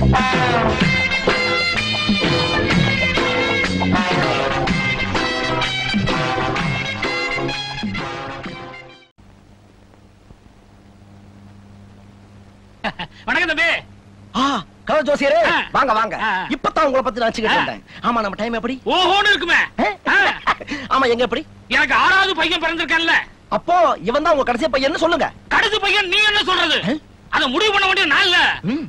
வணக்கம் தம்பி ஆ கலர் ஜோசியரே ஆ. வாங்க வாங்க ஆ. இப்பதான் உங்களை பத்தி நினைச்சுக்கிட்டு ஆ. இருந்தேன் ஆமா நம்ம டைம் எப்படி ஓஹோன்னு இருக்குமே ஆ? ஆ, ஆமா எங்க எப்படி எனக்கு ஆறாவது பையன் பிறந்திருக்கான்ல அப்போ இவன் தான் உங்க கடைசி பையன் சொல்லுங்க கடைசி பையன் நீ என்ன சொல்றது ஆ? அத முடிவு பண்ண வேண்டிய நான் இல்ல ம்.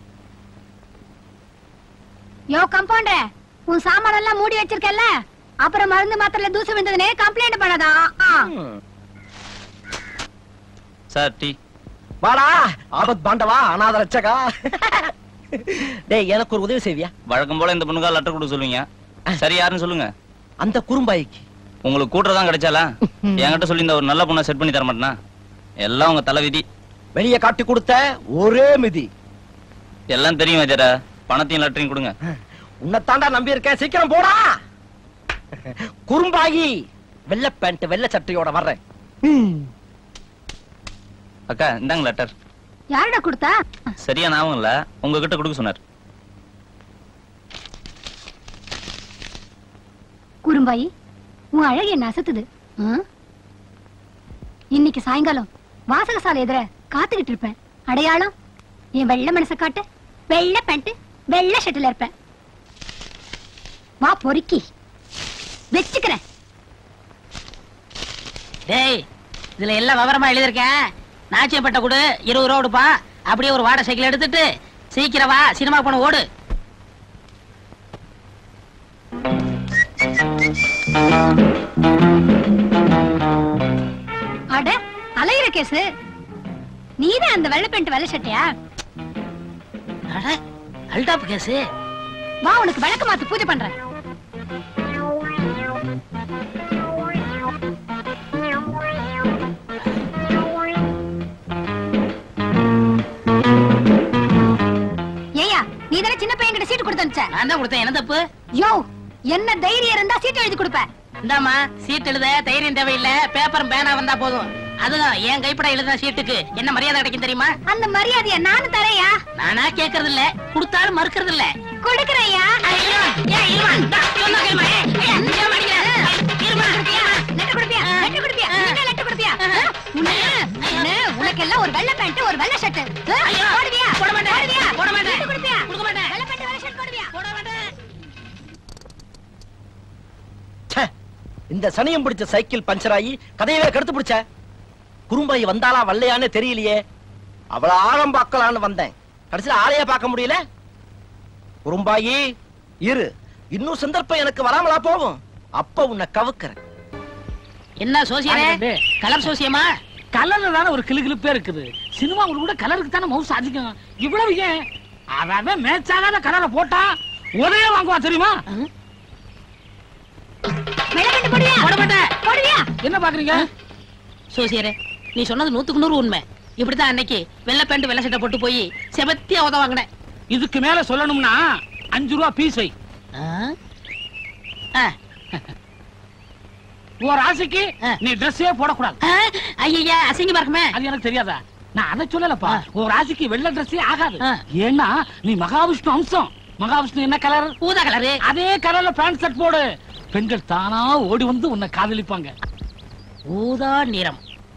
யோ கம்பவுண்டர் உன் சாமான எல்லாம் மூடி வச்சிருக்கல அப்புறம் மருந்து மாத்திரல தூசு விழுந்ததுனே கம்ப்ளைண்ட் பண்ணதா ம். சார் டீ வாடா ஆபத் பாண்டவா அநாத ரட்சகா டேய் எனக்கு ஒரு உதவி செய்வியா வழக்கம் போல இந்த பொண்ணுக்கா லெட்டர் கொடுக்க சொல்லுவீங்க சரி யாருன்னு சொல்லுங்க அந்த குறும்பாய்க்கு உங்களுக்கு கூட்டுறதான் கிடைச்சாலா என்கிட்ட சொல்லி இந்த ஒரு நல்ல பொண்ணை செட் பண்ணி தர மாட்டேனா எல்லாம் உங்க தலை விதி வெளிய காட்டி கொடுத்த ஒரே மிதி எல்லாம் தெரியும் வஜரா பணத்தையும் லெட்டரையும் கொடுங்க உன்னைத்தாண்டா நம்பி இருக்கேன் சீக்கிரம் போடா குறும்பாகி வெள்ளை பேண்ட் வெள்ளை சட்டையோட வர்றேன் ம். அக்கா இந்தாங்க லெட்டர் யாருடா கொடுத்தா சரியா ஞாபகம் இல்ல உங்ககிட்ட கொடுக்க சொன்னார் குறும்பாயி உன் அழகு என்ன அசத்துது ஆ? இன்னைக்கு சாயங்காலம் வாசகசாலை எதிர காத்துக்கிட்டு இருப்பேன் அடையாளம் என் வெள்ளை மனச காட்டு வெள்ளை பேண்ட் வெள்ளை ஷர்ட்ல இருப்பேன் வா பொறுக்கி வச்சுக்கிறேன் டேய் இதுல எல்லாம் விவரமா எழுதியிருக்கேன் நாச்சியப்பட்ட கொடு இருபது ரூபா கொடுப்பா அப்படியே ஒரு வாடகை சைக்கிள் எடுத்துட்டு சீக்கிரம் வா சினிமா போன ஓடு அட அலையிற கேசு நீதான் அந்த வெள்ளை பேண்ட் வெள்ளை ஷர்ட்டையா அட அல்டாப் கேஸ் வா உனக்கு விளக்கு மாத்து பூஜை பண்றேன் ஏய்யா நீ தானே சின்ன பையன் கிட்ட சீட்டு கொடுத்து அனுப்பிச்ச நான் தான் கொடுத்தேன் என்ன தப்பு யோ என்ன தைரியம் இருந்தா சீட்டு எழுதி கொடுப்ப இந்தாம்மா சீட் எழுத தைரியம் தேவையில்லை பேப்பரும் பேனா வந்தா போதும் அதுதான் என் கைப்பட எழுதின சீட்டுக்கு என்ன மரியாதை கிடைக்கும் தெரியுமா அந்த மரியாதைய நானும் தரேயா நானா கேக்குறது இல்ல கொடுத்தாலும் மறுக்கிறது இல்ல கொடுக்கறையா ஐயோ, ஏய், இருமா, இந்தா, சொன்னா கேளுமா, ஏய், ஐயா, ஏன் மாட்டிக்கிற? இருமா, இருமா. லெட்டர் கொடுப்பியா லெட்டர் கொடுப்பியா நீங்க லெட்டர் கொடுப்பியா உன்ன உன்ன உனக்கு எல்லாம் ஒரு வெள்ளை பேண்ட் ஒரு வெள்ளை ஷர்ட் ஐயோ, போடுவியா போட மாட்டேன், போடுவியா போட மாட்டேன். லெட்டர் கொடுப்பியா கொடுக்க மாட்டேன். வெள்ளை பேண்ட் வெள்ளை ஷர்ட் போடுவியா போட மாட்டேன். ச்சே, இந்த சனியம் பிடிச்ச சைக்கிள் பஞ்சர் ஆகி கதையவே கெடுத்து பிடிச்ச குறும்பாய் வந்தாளா வல்லையான்னு தெரியலையே அவள ஆழம் பார்க்கலான்னு வந்தேன் கடைசியில ஆளைய பார்க்க முடியல குறும்பாயி இரு இன்னும் சந்தர்ப்பம் எனக்கு வராமலா போகும் அப்ப உன்னை கவுக்கிறேன் என்ன சோசியரே ஆமாண்டே. கலர் சோசியமா கலர்ல தானே ஒரு கிளுகிளுப்பே இருக்குது சினிமாவுல கூட கலருக்கு தானே மவுஸ் அதிகம் இவ்வளவு ஏன் அவன் மேட்ச் ஆகாத கலரை போட்டா உதய வாங்குவா தெரியுமா வெள்ளை பேண்ட் போடுவியா போட மாட்டேன் போடுவியா என்ன பாக்குறீங்க சோசியரே நீ சொன்னது நூத்துக்கு நூறு உண்மை இப்படித்தான் அன்னைக்கு வெள்ளை பேண்ட் வெள்ளை சட்டை போட்டு போய் செபத்தியா உத வாங்கினேன் இதுக்கு மேல சொல்லணும்னா அஞ்சு ரூபா பீஸை ஆ? ஆ, ஒரு ஆசைக்கு ஆ. நீ ட்ரெஸ்ஸே போடக்கூடாது ஆ, ஐயையா அசிங்கமா இருக்குமே அது எனக்கு தெரியாதா நான் அதை சொல்லலப்பா ஆ. ஒரு ராசிக்கு வெள்ளை ட்ரெஸ்ஸே ஆகாது ஆ. ஏன்னா நீ மகாவிஷ்ணு அம்சம் மகாவிஷ்ணு என்ன கலர் ஊதா கலரு அதே கலர்ல பேண்ட் ஷர்ட் போடு பெண்கள் தானா ஓடி வந்து உன்னை காதலிப்பாங்க ஊதா நிறம்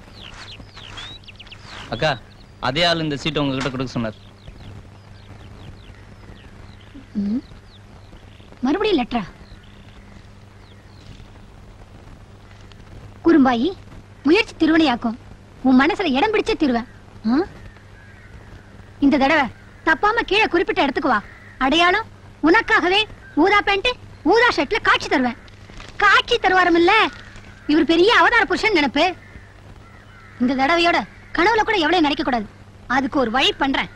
அக்கா அதே ஆள் இந்த சீட்டை உங்ககிட்ட கொடுக்க சொன்னார் ம். மறுபடியும் லெட்டரா குறும்பாயி முயற்சி திருவினையாக்கும் உன் மனசுல இடம் பிடிச்சே திருவேன் ஆ? இந்த தடவை தப்பாம கீழே குறிப்பிட்ட இடத்துக்கு வா அடையாளம் உனக்காகவே ஊதா பேண்ட் ஊதா ஷர்ட்ல காட்சி தருவேன் காட்சி தருவாரம் இல்ல இவர் பெரிய அவதார புருஷன் நினைப்பு இந்த தடவையோட கனவுல கூட எவ்வளவு நினைக்க கூடாது அதுக்கு ஒரு வழி பண்றேன்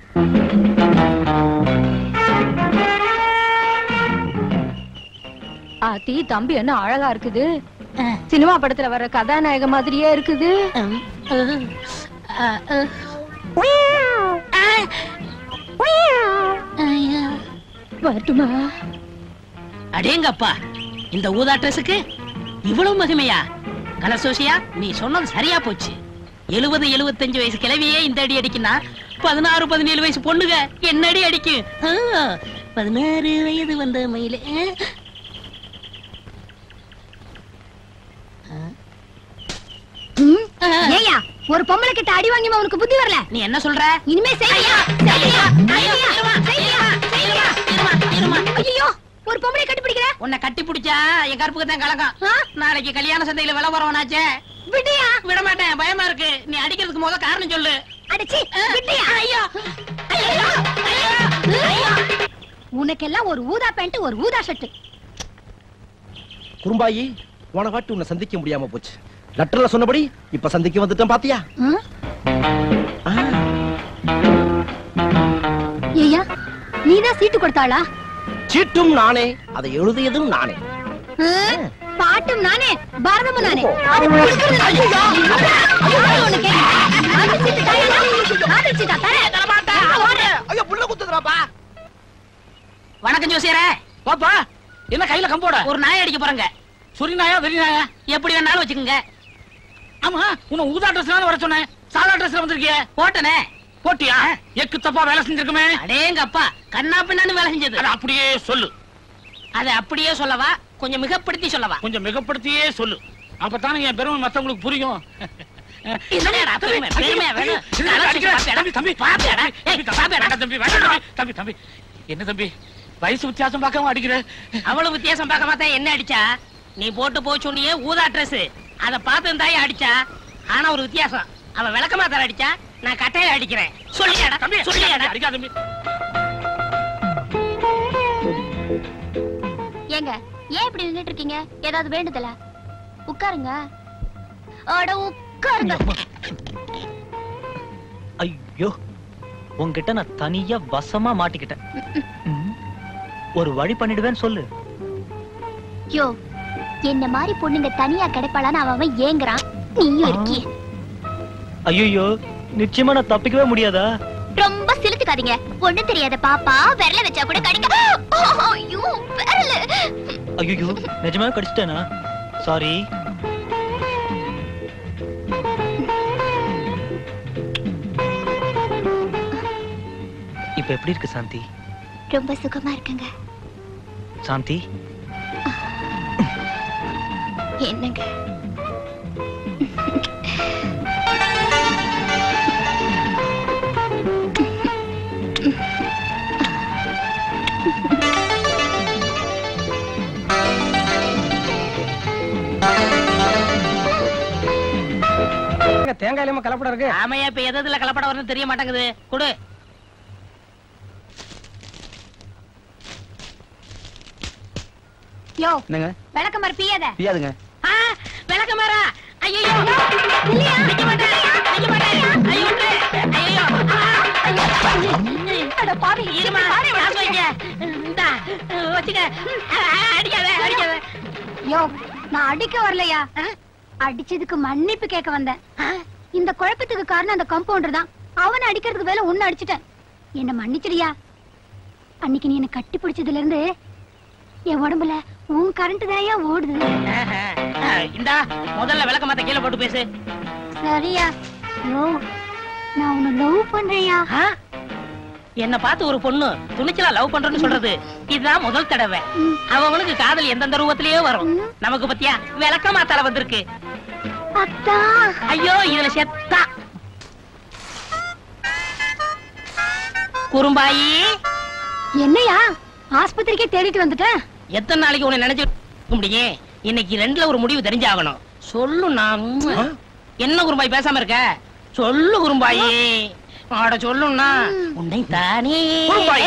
ஆத்தி தம்பி என்ன அழகா இருக்குது சினிமா படத்துல வர கதாநாயக மாதிரியே இருக்குது ம், ம், ஆ, ஆ. ஆ. ஐயா. வரட்டுமா அடேங்கப்பா இந்த ஊதா ட்ரெஸ்ஸுக்கு இவ்வளவு மகிமையா கலர் சோசியா நீ சொன்னது சரியா போச்சு எழுபது எழுபத்தஞ்சு வயசு கிழவியே இந்த அடி அடிக்குன்னா பதினாறு பதினேழு வயசு பொண்ணுங்க என்னடி அடிக்கும் ஆ, பதினாறு வயது வந்த மயில ம்? ஏய்யா ஒரு பொம்பளை கிட்ட அடி வாங்கிமா உனக்கு புத்தி வரல நீ என்ன சொல்ற இனிமே செய்யா செய்யா செய்யா செய்யா ஐயோ ஒரு பொம்பளை கட்டி பிடிக்கிற உன்னை கட்டி பிடிச்சா என் கருப்புக்கு தான் கலக்கம் ஆ? நாளைக்கு கல்யாண சந்தையில விலை வரவனாச்சே விட்டியா விட மாட்டேன் பயமா இருக்கு நீ அடிக்கிறதுக்கு முத காரணம் சொல்லு அடிச்சி விட்டியா ஐயோ ஐயோ ஐயோ உனக்கெல்லாம் ஒரு ஊதா பேண்ட் ஒரு ஊதா ஷர்ட் குறும்பாயி போன வாட்டி உன்னை சந்திக்க முடியாம போச்சு லெட்டர்ல சொன்னபடி இப்ப சந்திக்க வந்துட்டேன் பாத்தியா ஆ, ஏய்யா நீதான் சீட்டு கொடுத்தாளா சீட்டும் நானே அதை எழுதியதும் நானே ஆ? பாட்டும் நானே பாரதமும் நானே அது கொடுக்கறது நானே. யாரு உனக்கு கேக்குது? அது சீட்டு தாயாடா? அது சீட்டா? தரேன். ஓடு. ஐயோ புள்ள குத்துறாப்பா வணக்கம் ஜோசியரே பாப்பா என்ன கையில கம்போட ஒரு நாய் அடிக்க போறங்க சொரி நாயா வெறி நாயா எப்படி வேணாலும் வச்சுக்கோங்க ஆமா உன்னை ஊதா ட்ரெஸ்ல வர சொன்னேன் சாதா ட்ரெஸ்ல வந்திருக்கிய போட்டனே போட்டியா எக்கு தப்பா வேலை செஞ்சிருக்குமே அடேங்க அப்பா கண்ணா பின்னான்னு வேலை செஞ்சது அதை அப்படியே சொல்லு அதை அப்படியே சொல்லவா கொஞ்சம் மிகப்படுத்தி சொல்லவா கொஞ்சம் மிகப்படுத்தியே சொல்லு அப்பதானே என் பெருமை மத்தவங்களுக்கு புரியும் என்னடா பெருமை, பெருமை வேணும். இரு, நல்லா அடிக்கிறேன். பாப்பியாடா? தம்பி, தம்பி, பாப்பியாடா? ஏய், தம்பி, தம்பி, பாப்பியாடா? வேண்டாம் தம்பி, வேண்டாம் தம்பி, தம்பி, தம்பி. என்ன தம்பி வயசு வித்தியாசம் பார்க்காம அடிக்கிற அவ்வளவு வித்தியாசம் பார்க்க மாட்டா என்ன அடிச்சா நீ போட்டு போய் சொன்னியே ஊதா ட்ரெஸ் அத பார்த்து தாயே அடிச்சா ஆனா ஒரு வித்தியாசம் அவ விளக்கமா தர அடிச்சா நான் கட்டையில அடிக்கிறேன் சொல்லியாடா தம்பி சொல்லியாடா அடிக்காத தம்பி ஏங்க ஏன் இப்படி நின்னுட்டு இருக்கீங்க ஏதாவது வேண்டுதல உட்காருங்க அட உட்காருங்க ஐயோ உன்கிட்ட நான் தனியா வசமா மாட்டிக்கிட்டேன் ம். ஒரு வழி பண்ணிடுவேன்னு சொல்லு யோ என்ன மாதிரி பொண்ணுங்க தனியா கிடைப்பாளான்னு அவன் அவன் ஏங்குறான் நீயும் இருக்கிய ஐயோ நிச்சயமா நான் தப்பிக்கவே முடியாதா ரொம்ப சிலுத்துக்காதீங்க ஒண்ணும் தெரியாத பாப்பா விரல வச்சா கூட கடிக்க ஐயோ விரல ஐயோ நிஜமாவே கடிச்சிட்டேனா சாரி இப்ப எப்படி இருக்கு சாந்தி ரொம்ப சுகமா இருக்குங்க சாந்தி என்னங்க தேங்காயிலமா கலப்படம் இருக்கு ஆமையா இப்ப எதுல கலப்படம் வரும்னு தெரிய மாட்டேங்குது கொடு யோ என்னங்க விளக்க மாதிரி பியாத பியாதுங்க ஆ, விளக்கமாறா ஐயோ நிக்க மாட்டேன் நிக்க மாட்டேன் ஐயோ ஐயோ அட பாவி இருமா காசு வைங்க இந்தா வச்சுக்க அடிக்காத அடிக்காத யோ நான் அடிக்க வரலையா அடிச்சதுக்கு மன்னிப்பு கேட்க வந்தேன் இந்த குழப்பத்துக்கு காரணம் அந்த கம்பவுண்டர் தான் அவனை அடிக்கிறதுக்கு வேலை உன்னை அடிச்சிட்டேன் என்ன மன்னிச்சிடியா அன்னைக்கு நீ என்ன கட்டி பிடிச்சதுல இருந்து என் உடம்புல உன் கரண்ட் தாயா ஓடுது இந்தா முதல்ல விளக்க மாத்த கீழே போட்டு பேசு சரியா யோ நான் உன்னை லவ் பண்றேயா ஆ? என்ன பார்த்து ஒரு பொண்ணு துணிச்சலா லவ் பண்றேன்னு சொல்றது இதுதான் முதல் தடவை ம். அவங்களுக்கு காதல் எந்தெந்த ரூபத்திலேயே வரும் ம். நமக்கு பத்தியா விளக்க மாத்தால வந்திருக்கு அத்தா ஐயோ இதுல செத்தா குறும்பாயி என்னையா ஆஸ்பத்திரிக்கே தேடிட்டு வந்துட்டேன் எத்தனை நாளைக்கு உன்னை நினைச்சு இருக்க முடியும் இன்னைக்கு ரெண்டுல ஒரு முடிவு தெரிஞ்சாகணும் சொல்லு நான் என்ன குறும்பாய் பேசாம இருக்க சொல்லு குறும்பாயி ஆட சொல்லுன்னா உன்னை தானே குறும்பாயி.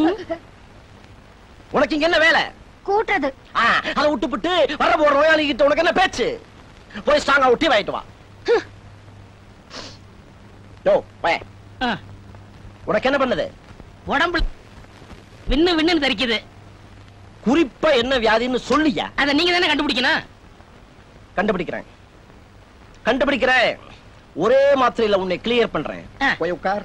உனக்கு இங்க என்ன வேலை கூட்டுறது ஆ, அதை விட்டுப்புட்டு வர போற நோயாளி கிட்ட உனக்கு என்ன பேச்சு போய் ஸ்ட்ராங்கா ஒட்டி வாங்கிட்டு வா யோ வய ஆ, உனக்கு என்ன பண்ணது உடம்புல விண்ணு விண்ணுன்னு தெரிக்குது குறிப்பா என்ன வியாதின்னு சொல்லியா அத நீங்க தானே கண்டுபிடிக்கணும் கண்டுபிடிக்கிறேன் கண்டுபிடிக்கிறேன் ஒரே மாத்திரையில உன்னை கிளியர் பண்றேன் ஆ. போய் உட்கார்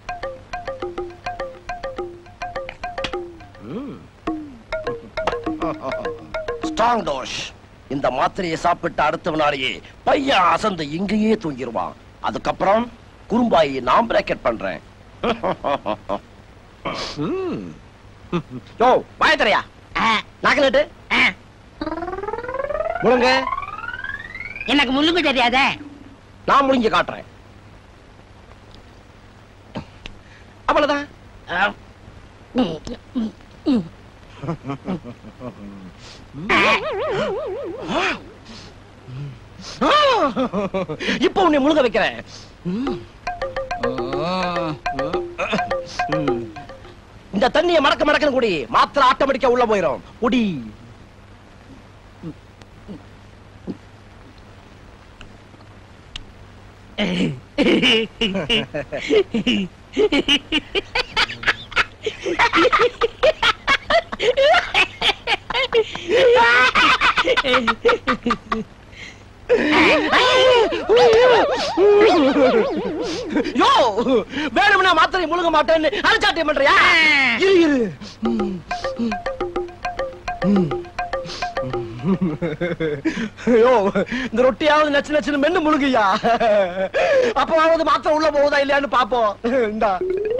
ஸ்ட்ராங் டோஷ் இந்த மாத்திரையை சாப்பிட்டு அடுத்த நாளையே பையன் அசந்து இங்கேயே தூங்கிடுவான் அதுக்கப்புறம் குறும்பாயி நான் பிராக்கெட் பண்றேன் ம். யோ வாயத்தரையா நாக்கு நட்டு முழுங்க எனக்கு முள்ளுங்க தெரியாதே நான் முடிஞ்சு காட்டுறேன் அவ்வளவுதான் இப்போ உன்னை முழுக வைக்கிறேன் ம். ம். இந்த தண்ணியை மடக்க மடக்கன்னு குடி மாத்திரை ஆட்டோமேட்டிக்கா உள்ள போயிரும் குடி யோ வேணும்னா மாத்திரை முழுங்க மாட்டேன்னு அரைச்சாட்டியம் பண்றியா இரு இரு ம், ம், ம். யோ இந்த ரொட்டியாவது நச்சு நச்சுன்னு மென்னு முழுங்கய்யா அப்பவாவது மாத்திரை உள்ள போகுதா இல்லையான்னு பாப்போம் இந்தா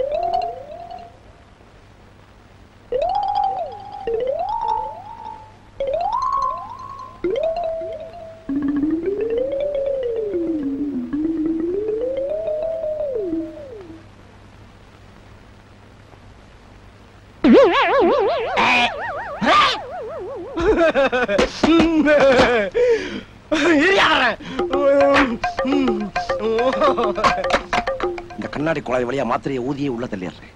இந்த கண்ணாடி குழாய் வழியா மாத்திரையை ஊதியே உள்ள தள்ளிடுறேன்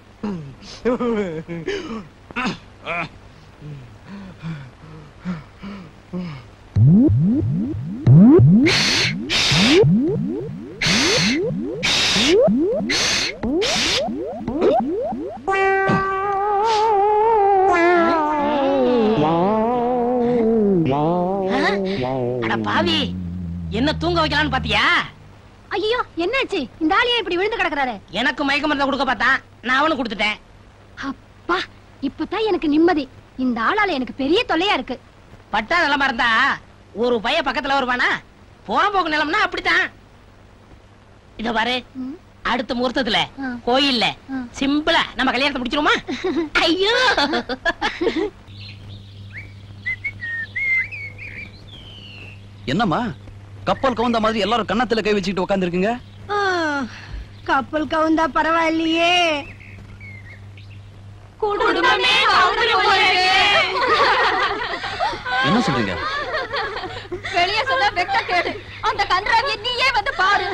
அட பாவி என்ன தூங்க வைக்கலாம்னு பாத்தியா ஐயோ என்னாச்சு இந்த ஆளியா இப்படி விழுந்து கிடக்குறாரு எனக்கு மயக்க மருந்தை கொடுக்க பார்த்தான் நான் அவனுக்கு கொடுத்துட்டேன் அப்பா இப்பதான் எனக்கு நிம்மதி இந்த ஆளால எனக்கு பெரிய தொல்லையா இருக்கு பட்டா நிலமா இருந்தா ஒரு பைய பக்கத்துல வருவானா போறம்போக்கு நிலம்னா அப்படித்தான் இத பாரு ம். அடுத்த முகூர்த்தத்துல ஆ. கோயில்ல ஆ. சிம்பிளா நம்ம கல்யாணத்தை முடிச்சிருமா ஐயோ என்னம்மா கப்பல் கவுந்த மாதிரி எல்லாரும் கன்னத்துல கை வச்சுக்கிட்டு உட்காந்துருக்குங்க கப்பல் கவுந்தா பரவாயில்லையே குடும்பமே என்ன சொல்றீங்க வெளிய சொல்ல வெக்க கேடு அந்த கன்றாவிய நீயே வந்து பாரு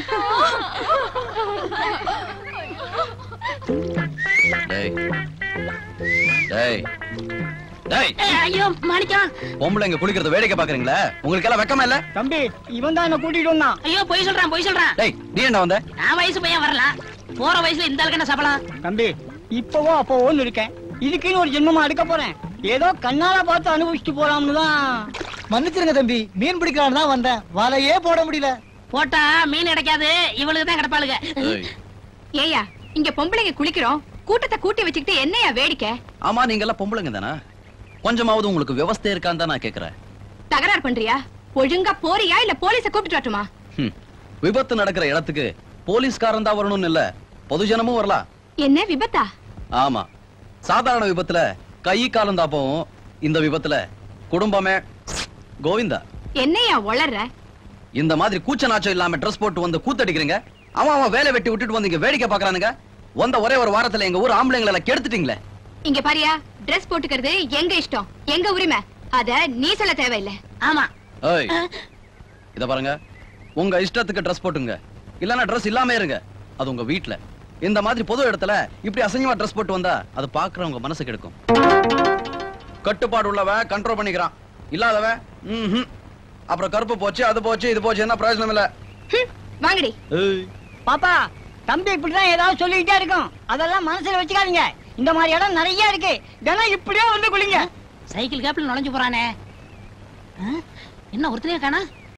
டேய் டேய் டேய் ஐயோ மாணிக்கம் பொம்பளைங்க குளிக்கிறத வேடிக்கை பாக்குறீங்களா உங்களுக்கு எல்லாம் வெக்கமா இல்ல தம்பி இவன் தான் என்ன கூட்டிட்டு வந்தான் ஐயோ பொய் சொல்றான் பொய் சொல்றான் டேய் நீ என்ன வந்த நான் வயசு பையன் வரலாம் போற வயசுல இந்த ஆளுக்கு என்ன சபலம் தம்பி இப்பவோ அப்போவோன்னு இருக்கேன் இதுக்குன்னு ஒரு ஜென்மமா எடுக்க போறேன் ஏதோ கண்ணால பார்த்து அனுபவிச்சுட்டு போறாம்னு தான் மன்னிச்சிருங்க தம்பி மீன் பிடிக்கலான்னு தான் வந்தேன் வலையே போட முடியல போட்டா மீன் கிடைக்காது இவளுக்கு தான் கிடப்பாளுங்க ஏய், ஏயா இங்க பொம்பளைங்க குளிக்கிறோம் கூட்டத்தை கூட்டி வச்சுக்கிட்டு என்னையா வேடிக்கை ஆமா நீங்க எல்லாம் பொம்பளைங்க தானே கொஞ்சமாவது உங்களுக்கு விவஸ்தை இருக்கான்னு தான் நான் கேக்குறேன் தகராறு பண்றியா ஒழுங்கா போறியா இல்ல போலீஸ கூப்பிட்டு வரட்டுமா ஹம். விபத்து நடக்கிற இடத்துக்கு போலீஸ்காரன் தான் வரணும்னு இல்ல பொதுஜனமும் வரலாம் என்ன விபத்தா ஆமா சாதாரண விபத்துல கை காலம் தாப்பவும் இந்த விபத்துல குடும்பமே கோவிந்தா என்னையா வளர்ற இந்த மாதிரி கூச்ச நாச்சம் இல்லாம ட்ரெஸ் போட்டு வந்து கூத்தடிக்கிறீங்க அவன் அவன் வேலை வெட்டி விட்டுட்டு வந்து இங்க வேடிக்கை பாக்குறானுங்க வந்த ஒரே ஒரு வாரத்துல எங்க ஊர் ஆம்பளைங்களை எல்லாம் கெடுத்துட்டீங்களே இங்க பாரியா Dress போட்டுக்கிறது எங்க இஷ்டம் எங்க உரிமை அத நீ சொல்ல தேவையில்லை ஆமா ஏய் இத பாருங்க உங்க இஷ்டத்துக்கு ட்ரெஸ் போட்டுங்க இல்லனா ட்ரெஸ் இல்லாம இருங்க அது உங்க வீட்ல இந்த மாதிரி பொது இடத்துல இப்படி அசிங்கமா ட்ரெஸ் போட்டு வந்தா அது பாக்குறவங்க மனசு கெடுக்கும் கட்டுப்பாடு உள்ளவன் கண்ட்ரோல் பண்ணிக்கிறான் இல்லாதவன் ம்ஹும். அப்புறம் கருப்பு போச்சு அது போச்சு இது போச்சு என்ன பிரயோஜனம் இல்ல ஹம், வாங்கடி ஏய் பாப்பா தம்பி இப்படிதான் ஏதாவது சொல்லிக்கிட்டே இருக்கும் அதெல்லாம் மனசுல வச்சுக்காதீங்க இந்த மாதிரி இடம் நிறைய இருக்கு தினம் இப்படியே வந்து குளிங்க சைக்கிள் கேப்ல நுழைஞ்சு போறானே ஆ? என்ன ஒருத்தனையும் காணா